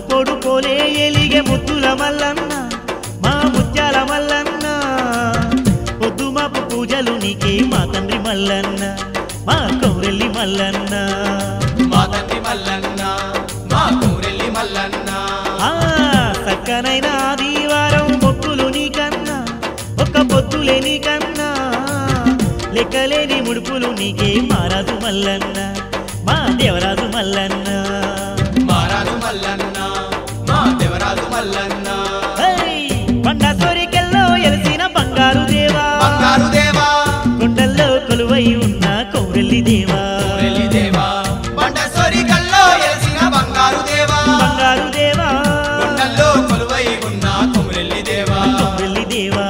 పొడు పోలే ఎలిగే ముద్దుల మల్లన్న మా ముత్యాల మల్లన్న పొద్దు మాపు పూజలు నీకే మా తండ్రి మల్లన్న మా కౌరెల్లి మల్లన్న మా తండ్రి మల్లన్న మా కూరెల్లి మల్లన్న ఆ చక్కనైన ఆదివారం మొక్కులు నీకన్నా ఒక్క పొద్దులే నీకన్నా లెక్కలేని ముడుపులు నీకే మారాజు మల్లన్న మా దేవరాజు మల్లన్న మారాజు మల్లన్న మా దేవరాజు మల్లన్న హై! పండ సోరికెల్లో ఎలిసిన బంగారు దేవా బంగారు దేవా కొండల్లో కొలువై ఉన్న కౌరెల్లి దేవా కూరెల్లి దేవా బండ సొరికల్లో ఎలిసిన బంగారు దేవా బంగారు దేవా కొండల్లో కొలువై ఉన్న కుమరెల్లి దేవా కౌరెల్లి దేవా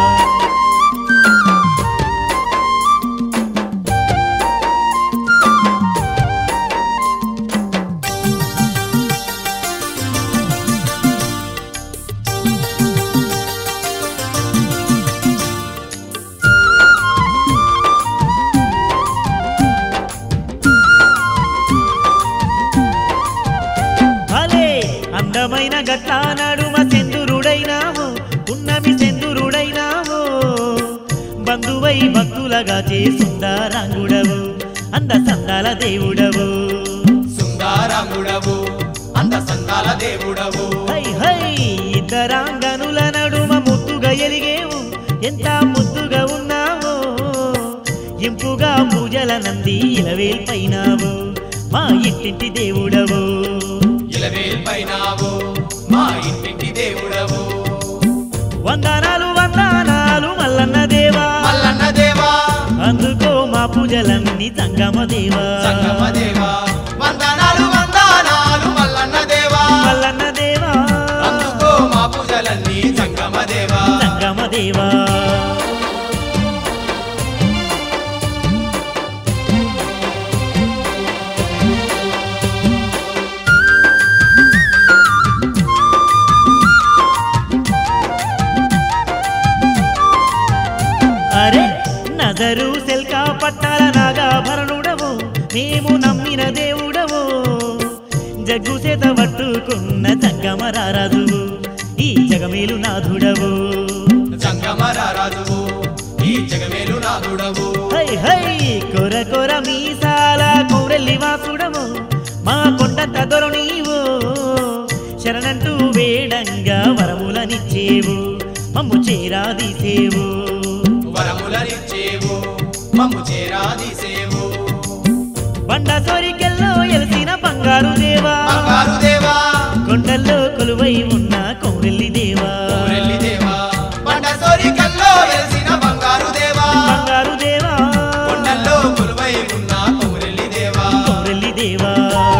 భలే అందమైన గట్ల నడుమ సెందురుడైనావు ఉన్నమి సెందురుడైనావు బంధువై భక్తులగా చేసుందారాంగుడవు అంద సందాల దేవుడవు సుందారాముడవు అంద సందాల దేవుడవు హై హై ఇద్దరాంగనుల నడుమ ముద్దుగా ఎలిగేవు ఎంత ముద్దుగా ఉన్నావో ఇంపుగా పూజల నంది ఇలవేల్పైనావు మా ఇంటింటి దేవుడవు ఇలవేల్పైనావు మా ఇంటింటి దేవుడవు వందనాలు వందనాలు మల్లన్న దేవా మల్లన్న దేవా అందుకో మా పూజలన్నీ సంగమ దేవా సంగమ దేవా వందనాలు వందనాలు మల్లన్న దేవా మల్లన్న దేవా అందుకో మా పూజలన్నీ సంగమ దేవా సంగమ దేవా అరే నజరు సెల్కా పట్టాల నాగాభరణుడవు మేము నమ్మిన దేవుడవు జగ్గు చేత పట్టుకున్న జంగమరారాజు ఈ జగమేలు నాథుడవు సంగమ రాజువు ఈ జగమేలు నాదుడవు హై హై కొర కొర మీసాల కౌరెల్లి వాసుడవు మా కొండంత దొర నీవు శరణంటూ వేడంగా వరములనిచ్చేవు మమ్ము చేరాదీసేవు వరములనిచ్చేవు మమ్ము చేరాదీసేవు బండ సోరికెల్లో ఎలిసిన బంగారు దేవా బంగారు దేవా కొండల్లో కొలువై ఉన్న కౌరెల్లి దేవా ఊరెల్లి దేవా బండ సోరికల్లో వెలిసిన బంగారు దేవా బంగారు దేవా కొండల్లో కొలువై ఉన్న ఊరెల్లి దేవా కౌరెల్లి దేవా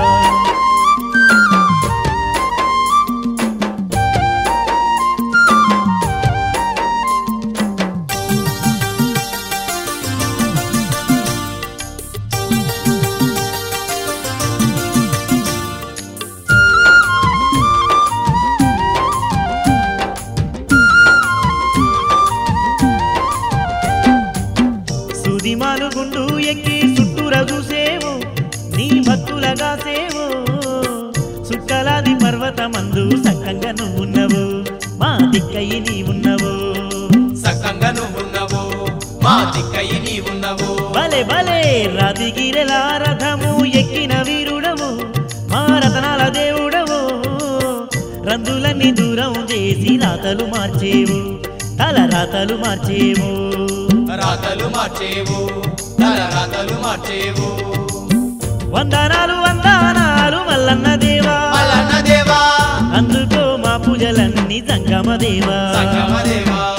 సుదిమాను గుండు ఎక్కి చుట్టూర చూసేవు నీ భక్తులగా సేవు సుక్కలాది పర్వతమందు సక్కంగా నువ్వున్నవు మా దిక్కయి నీ ఉన్నవు సక్కంగా నువ్వున్నవు మా దిక్కయి నీవున్నవు భలే భలే రాతిగిరెల రథము ఎక్కిన వీరుడవు మా రతనాల దేవుడవు రందులన్నీ దూరం చేసి రాతలు మార్చేవు తల రాతలు మార్చేవు రాతలు మార్చేవు తల రాతలు మార్చేవు వందనాలు వందనాలు మల్లన్న దేవా మల్లన్న దేవా అందుకో మా పూజలన్నీ సంగమ దేవా సంగమ దేవా